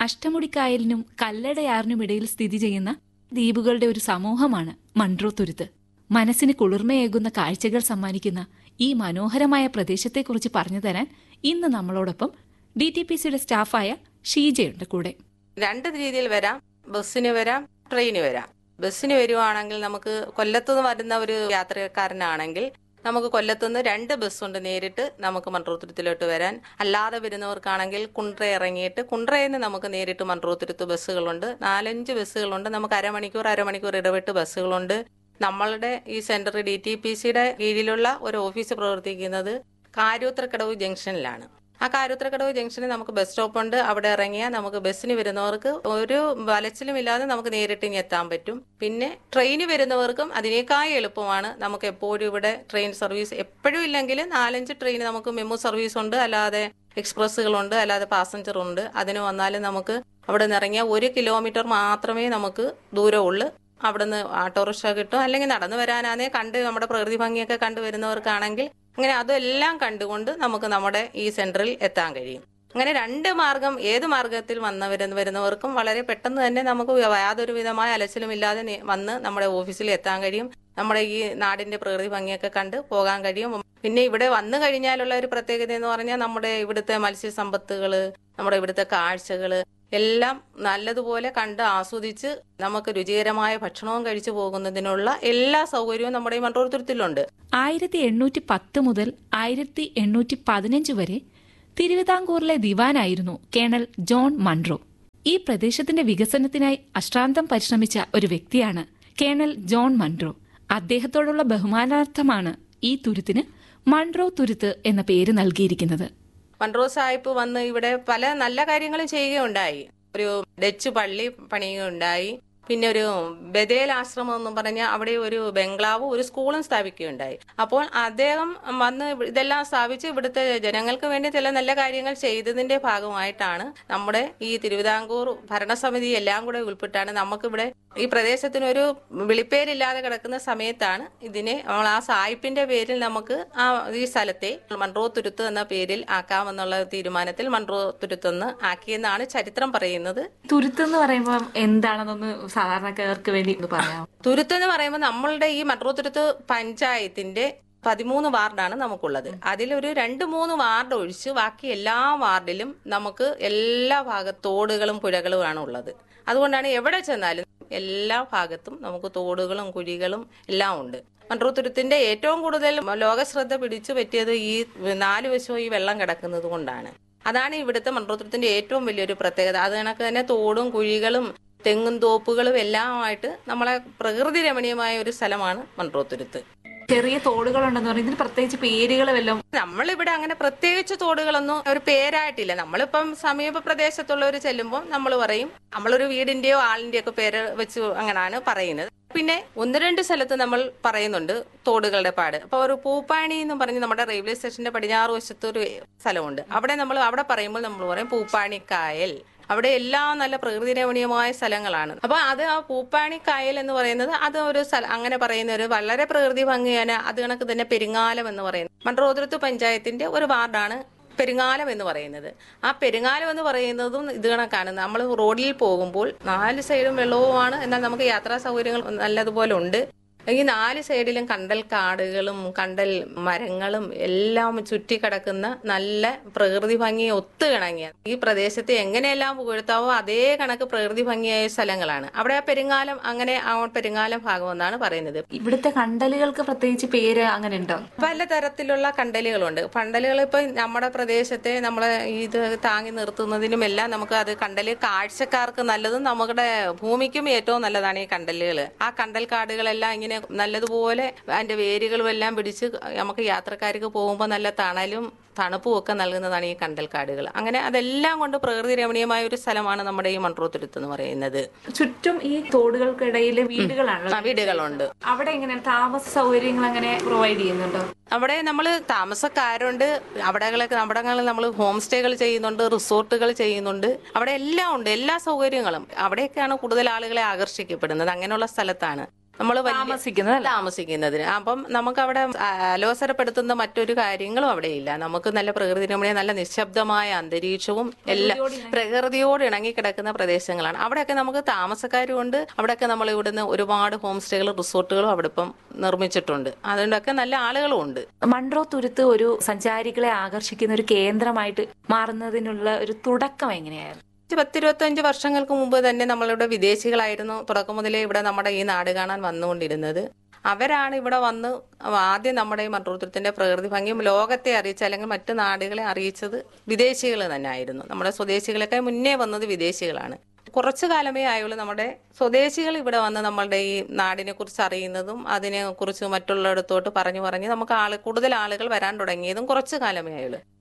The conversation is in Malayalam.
അഷ്ടമുടിക്കായലിനും കല്ലടയാറിനും ഇടയിൽ സ്ഥിതി ചെയ്യുന്ന ദ്വീപുകളുടെ ഒരു സമൂഹമാണ് മൺട്രോ തുരുത്ത് മനസ്സിന് കുളിർമയേകുന്ന കാഴ്ചകൾ സമ്മാനിക്കുന്ന ഈ മനോഹരമായ പ്രദേശത്തെക്കുറിച്ച് പറഞ്ഞു തരാൻ ഇന്ന് നമ്മളോടൊപ്പം ഡി ടി പി സിയുടെ സ്റ്റാഫായ ഷീജയുണ്ട് കൂടെ രണ്ട് രീതിയിൽ വരാം ബസ്സിന് വരാം ട്രെയിന് വരാം ബസ്സിന് വരുവാണെങ്കിൽ നമുക്ക് കൊല്ലത്തുനിന്ന് വരുന്ന ഒരു യാത്രക്കാരനാണെങ്കിൽ നമുക്ക് കൊല്ലത്തുനിന്ന് രണ്ട് ബസ്സുണ്ട് നേരിട്ട് നമുക്ക് മൺട്രോത്തുരുത്തിലോട്ട് വരാൻ അല്ലാതെ വരുന്നവർക്കാണെങ്കിൽ കുണ്ട്ര ഇറങ്ങിയിട്ട് കുണ്ട്രയിൽ നിന്ന് നമുക്ക് നേരിട്ട് മൺട്രോത്തുരുത്ത് ബസ്സുകളുണ്ട് നാലഞ്ച് ബസ്സുകളുണ്ട് നമുക്ക് അരമണിക്കൂർ അരമണിക്കൂർ ഇടവിട്ട് ബസ്സുകളുണ്ട് നമ്മളുടെ ഈ സെന്റർ ഡി ടി പി സിയുടെ കീഴിലുള്ള ഒരു ഓഫീസ് പ്രവർത്തിക്കുന്നത് കാര്യോത്രക്കടവ് ജംഗ്ഷനിലാണ് ആ കാര്യോത്രക്കടവ് ജംഗ്ഷനിൽ നമുക്ക് ബസ് സ്റ്റോപ്പ് ഉണ്ട് അവിടെ ഇറങ്ങിയാൽ നമുക്ക് ബസ്സിന് വരുന്നവർക്ക് ഒരു വലച്ചിലും ഇല്ലാതെ നമുക്ക് നേരിട്ട് ഇനി എത്താൻ പറ്റും പിന്നെ ട്രെയിന് വരുന്നവർക്കും അതിനേക്കാൾ എളുപ്പമാണ് നമുക്ക് എപ്പോഴും ഇവിടെ ട്രെയിൻ സർവീസ് എപ്പോഴും ഇല്ലെങ്കിൽ നാലഞ്ച് ട്രെയിൻ നമുക്ക് മെമു സർവീസ് ഉണ്ട് അല്ലാതെ എക്സ്പ്രസ്സുകളുണ്ട് അല്ലാതെ പാസഞ്ചർ ഉണ്ട് അതിന് വന്നാലും നമുക്ക് അവിടെ നിന്ന് ഇറങ്ങിയാൽ ഒരു കിലോമീറ്റർ മാത്രമേ നമുക്ക് ദൂരമുള്ളൂ അവിടുന്ന് ഓട്ടോറിക്ഷ കിട്ടും അല്ലെങ്കിൽ നടന്നു വരാനാണേ കണ്ട് നമ്മുടെ പ്രകൃതി ഭംഗിയൊക്കെ കണ്ടു വരുന്നവർക്കാണെങ്കിൽ അങ്ങനെ അതെല്ലാം കണ്ടുകൊണ്ട് നമുക്ക് നമ്മുടെ ഈ സെന്ററിൽ എത്താൻ കഴിയും അങ്ങനെ രണ്ട് മാർഗം ഏത് മാർഗത്തിൽ വന്നവരുന്ന വരുന്നവർക്കും വളരെ പെട്ടെന്ന് തന്നെ നമുക്ക് യാതൊരു വിധമായ അലച്ചിലും ഇല്ലാതെ നേ- വന്ന് നമ്മുടെ ഓഫീസിൽ എത്താൻ കഴിയും നമ്മുടെ ഈ നാടിന്റെ പ്രകൃതി ഭംഗിയൊക്കെ കണ്ട് പോകാൻ കഴിയും പിന്നെ ഇവിടെ വന്നു കഴിഞ്ഞാലുള്ള ഒരു പ്രത്യേകത എന്ന് പറഞ്ഞാൽ നമ്മുടെ ഇവിടുത്തെ മത്സ്യസമ്പത്തുകള് നമ്മുടെ ഇവിടുത്തെ കാഴ്ചകള് എല്ലാം നല്ലതുപോലെ കണ്ട് ആസ്വദിച്ച് നമുക്ക് രുചികരമായ ഭക്ഷണവും കഴിച്ചു പോകുന്നതിനുള്ള എല്ലാ സൗകര്യവും നമ്മുടെ ഈ മൺട്രോത്തുരുത്തിലുണ്ട് ആയിരത്തി എണ്ണൂറ്റി പത്ത് മുതൽ ആയിരത്തി എണ്ണൂറ്റി പതിനഞ്ച് വരെ തിരുവിതാംകൂറിലെ ദിവാനായിരുന്നു കേണൽ ജോൺ മൺട്രോ ഈ പ്രദേശത്തിന്റെ വികസനത്തിനായി അശ്രാന്തം പരിശ്രമിച്ച ഒരു വ്യക്തിയാണ് കേണൽ ജോൺ മൺട്രോ അദ്ദേഹത്തോടുള്ള ബഹുമാനാർത്ഥമാണ് ഈ തുരുത്തിന് മൺട്രോ തുരുത്ത് എന്ന പേര് നൽകിയിരിക്കുന്നത് മൺട്രോ സാഹിബ് വന്ന് ഇവിടെ പല നല്ല കാര്യങ്ങളും ചെയ്യുകയുണ്ടായി ഒരു ഡച്ച് പള്ളി പണിയുകയുണ്ടായി പിന്നെ ഒരു ബദേൽ ആശ്രമം എന്ന് പറഞ്ഞ അവിടെ ഒരു ബംഗ്ലാവും ഒരു സ്കൂളും സ്ഥാപിക്കുകയുണ്ടായി അപ്പോൾ അദ്ദേഹം വന്ന് ഇവ- ഇതെല്ലാം സ്ഥാപിച്ച് ഇവിടുത്തെ ജനങ്ങൾക്ക് വേണ്ടി ചില നല്ല കാര്യങ്ങൾ ചെയ്തതിന്റെ ഭാഗമായിട്ടാണ് നമ്മുടെ ഈ തിരുവിതാംകൂർ ഭരണസമിതി എല്ലാം കൂടെ ഉൾപ്പെട്ടാണ് നമുക്കിവിടെ ഈ പ്രദേശത്തിന് ഒരു വിളിപ്പേരില്ലാതെ കിടക്കുന്ന സമയത്താണ് ഇതിനെ നമ്മൾ ആ സായിപ്പിന്റെ പേരിൽ നമുക്ക് ആ ഈ സ്ഥലത്തെ മൺട്രോ തുരുത്ത് എന്ന പേരിൽ ആക്കാമെന്നുള്ള തീരുമാനത്തിൽ മൺട്രോ തുരുത്തെന്ന് ആക്കിയെന്നാണ് ചരിത്രം പറയുന്നത് തുരുത്ത് എന്ന് പറയുമ്പോൾ എന്താണെന്നൊന്ന് സാധാരണക്കാർക്ക് വേണ്ടി ഒന്ന് പറയാം തുരുത്ത് എന്ന് പറയുമ്പോൾ നമ്മളുടെ ഈ മൺട്രോ തുരുത്ത് പഞ്ചായത്തിന്റെ പതിമൂന്ന് വാർഡാണ് നമുക്കുള്ളത് അതിലൊരു രണ്ട് മൂന്ന് വാർഡ് ഒഴിച്ച് ബാക്കി എല്ലാ വാർഡിലും നമുക്ക് എല്ലാ ഭാഗത്ത് തോടുകളും പുഴകളുമാണ് ഉള്ളത് അതുകൊണ്ടാണ് എവിടെ ചെന്നാലും എല്ലാ ഭാഗത്തും നമുക്ക് തോടുകളും കുഴികളും എല്ലാം ഉണ്ട് മൺട്രോത്തുരുത്തിന്റെ ഏറ്റവും കൂടുതൽ ലോകശ്രദ്ധ പിടിച്ചു പറ്റിയത് ഈ നാല് വശവും ഈ വെള്ളം കിടക്കുന്നത് കൊണ്ടാണ് അതാണ് ഇവിടുത്തെ മൺട്രോത്തുരത്തിന്റെ ഏറ്റവും വലിയൊരു പ്രത്യേകത അത് കണക്ക് തന്നെ തോടും കുഴികളും തെങ്ങും തോപ്പുകളും എല്ലാമായിട്ട് നമ്മളെ പ്രകൃതി രമണീയമായ ഒരു സ്ഥലമാണ് മൺട്രോത്തുരുത്ത് ചെറിയ തോടുകളുണ്ടെന്ന് പറയുന്നത് ഇതിന് പ്രത്യേകിച്ച് പേരുകൾ വല്ലതും നമ്മളിവിടെ അങ്ങനെ പ്രത്യേകിച്ച് തോടുകളൊന്നും ഒരു പേരായിട്ടില്ല നമ്മളിപ്പം സമീപ പ്രദേശത്തുള്ളവർ ചെല്ലുമ്പോൾ നമ്മൾ പറയും നമ്മളൊരു വീടിന്റെയോ ആളിന്റെയോ ഒക്കെ പേര് വെച്ച് അങ്ങനെയാണ് പറയുന്നത് പിന്നെ ഒന്ന് രണ്ട് സ്ഥലത്ത് നമ്മൾ പറയുന്നുണ്ട് തോടുകളുടെ പാട് അപ്പൊ ഒരു പൂപ്പാണി എന്ന് പറഞ്ഞ് നമ്മുടെ റെയിൽവേ സ്റ്റേഷന്റെ പടിഞ്ഞാറ് വശത്ത് ഒരു സ്ഥലമുണ്ട് അവിടെ നമ്മൾ അവിടെ പറയുമ്പോൾ നമ്മൾ പറയും പൂപ്പാണിക്കായൽ അവിടെ എല്ലാം നല്ല പ്രകൃതി രമണീയമായ സ്ഥലങ്ങളാണ് അപ്പൊ അത് ആ പൂപ്പാണി കായൽ എന്ന് പറയുന്നത് അത് ഒരു സ്ഥലം അങ്ങനെ പറയുന്ന ഒരു വളരെ പ്രകൃതി ഭംഗിയാണ് അത് കണക്ക് തന്നെ പെരിങ്ങാലം എന്ന് പറയുന്നത് മൺട്രോതുരത്ത് പഞ്ചായത്തിന്റെ ഒരു വാർഡാണ് പെരുങ്ങാലം എന്ന് പറയുന്നത് ആ പെരുങ്ങാലം എന്ന് പറയുന്നതും ഇത് കണക്കാണ് നമ്മൾ റോഡിൽ പോകുമ്പോൾ നാല് സൈഡും വെള്ളവുമാണ് എന്നാൽ നമുക്ക് യാത്രാ സൗകര്യങ്ങൾ നല്ലതുപോലെ ഉണ്ട് ഈ നാല് സൈഡിലും കണ്ടൽ കാടുകളും കണ്ടൽ മരങ്ങളും എല്ലാം ചുറ്റിക്കിടക്കുന്ന നല്ല പ്രകൃതി ഭംഗിയെ ഒത്തുകിണങ്ങിയ ഈ പ്രദേശത്തെ എങ്ങനെയെല്ലാം പുകഴ്ത്താവോ അതേ കണക്ക് പ്രകൃതി ഭംഗിയായ സ്ഥലങ്ങളാണ് അവിടെ ആ പെരുങ്ങാലം അങ്ങനെ ആ പെരുങ്ങാലം ഭാഗം എന്നാണ് പറയുന്നത് ഇവിടുത്തെ കണ്ടലുകൾക്ക് പ്രത്യേകിച്ച് പേര് അങ്ങനെ ഉണ്ടോ പലതരത്തിലുള്ള കണ്ടലുകളുണ്ട് കണ്ടലുകൾ ഇപ്പൊ നമ്മുടെ പ്രദേശത്തെ നമ്മളെ ഇത് താങ്ങി നിർത്തുന്നതിനും എല്ലാം നമുക്ക് അത് കണ്ടല് കാഴ്ചക്കാർക്ക് നല്ലതും നമ്മുടെ ഭൂമിക്കും ഏറ്റവും നല്ലതാണ് ഈ കണ്ടലുകൾ ആ കണ്ടൽ കാടുകളെല്ലാം ഇങ്ങനെ നല്ലതുപോലെ അതിന്റെ വേരുകളും എല്ലാം പിടിച്ച് നമുക്ക് യാത്രക്കാർക്ക് പോകുമ്പോൾ നല്ല തണലും തണുപ്പും ഒക്കെ നൽകുന്നതാണ് ഈ കണ്ടൽ കാടുകൾ അങ്ങനെ അതെല്ലാം കൊണ്ട് പ്രകൃതി രമണീയമായ ഒരു സ്ഥലമാണ് നമ്മുടെ ഈ മൺട്രോത്തുരുത്ത് എന്ന് പറയുന്നത് ചുറ്റും ഈ തോടുകൾക്കിടയിൽ വീടുകളാണല്ലോ ആ, വീടുകളുണ്ട് അവിടെ എങ്ങനെ താമസ സൗകര്യങ്ങൾ അങ്ങനെ പ്രൊവൈഡ് ചെയ്യുന്നുണ്ടോ അവിടെ നമ്മൾ താമസക്കാരുണ്ട് അവിടെകളൊക്കെ അവിടങ്ങളിൽ നമ്മൾ ഹോം സ്റ്റേകൾ ചെയ്യുന്നുണ്ട് റിസോർട്ടുകൾ ചെയ്യുന്നുണ്ട് അവിടെ എല്ലാം ഉണ്ട് എല്ലാ സൗകര്യങ്ങളും അവിടെയൊക്കെയാണ് കൂടുതൽ ആളുകളെ ആകർഷിക്കപ്പെടുന്നത് അങ്ങനെയുള്ള സ്ഥലത്താണ് നമ്മൾ താമസിക്കുന്നത് അല്ലേ? താമസിക്കുന്നതിന് അപ്പം നമുക്ക് അവിടെ അലോസരപ്പെടുത്തുന്ന മറ്റൊരു കാര്യങ്ങളും അവിടെ ഇല്ല നമുക്ക് നല്ല പ്രകൃതി രമണീയ നല്ല നിശബ്ദമായ അന്തരീക്ഷവും എല്ലാം പ്രകൃതിയോട് ഇണങ്ങി കിടക്കുന്ന പ്രദേശങ്ങളാണ് അവിടെയൊക്കെ നമുക്ക് താമസക്കാരും ഉണ്ട് അവിടെയൊക്കെ നമ്മൾ ഇവിടുന്ന് ഒരുപാട് ഹോം സ്റ്റേകളും റിസോർട്ടുകളും അവിടെ ഇപ്പം നിർമ്മിച്ചിട്ടുണ്ട് അതുകൊണ്ടൊക്കെ നല്ല ആളുകളും ഉണ്ട് മൺട്രോ തുരുത്ത് ഒരു സഞ്ചാരികളെ ആകർഷിക്കുന്ന ഒരു കേന്ദ്രമായിട്ട് മാറുന്നതിനുള്ള ഒരു തുടക്കം എങ്ങനെയായിരുന്നു പത്തിരുപത്തഞ്ച് വർഷങ്ങൾക്ക് മുമ്പ് തന്നെ നമ്മളിവിടെ വിദേശികളായിരുന്നു തുടക്കം മുതലേ ഇവിടെ നമ്മുടെ ഈ നാട് കാണാൻ വന്നുകൊണ്ടിരുന്നത് അവരാണ് ഇവിടെ വന്ന് ആദ്യം നമ്മുടെ ഈ മൺട്രോത്തുരത്തിന്റെ പ്രകൃതി ഭംഗിയും ലോകത്തെ അറിയിച്ച അല്ലെങ്കിൽ മറ്റു നാടുകളെ അറിയിച്ചത് വിദേശികൾ തന്നെ ആയിരുന്നു നമ്മുടെ സ്വദേശികളൊക്കെ മുന്നേ വന്നത് വിദേശികളാണ് കുറച്ചു കാലമേ ആയുള്ളൂ നമ്മുടെ സ്വദേശികൾ ഇവിടെ വന്ന് നമ്മളുടെ ഈ നാടിനെ കുറിച്ച് അറിയുന്നതും അതിനെ കുറിച്ച് മറ്റുള്ളിടത്തോട്ട് പറഞ്ഞു പറഞ്ഞ് നമുക്ക് ആള് കൂടുതൽ ആളുകൾ വരാൻ തുടങ്ങിയതും കുറച്ചു കാലമേ ആയുള്ളൂ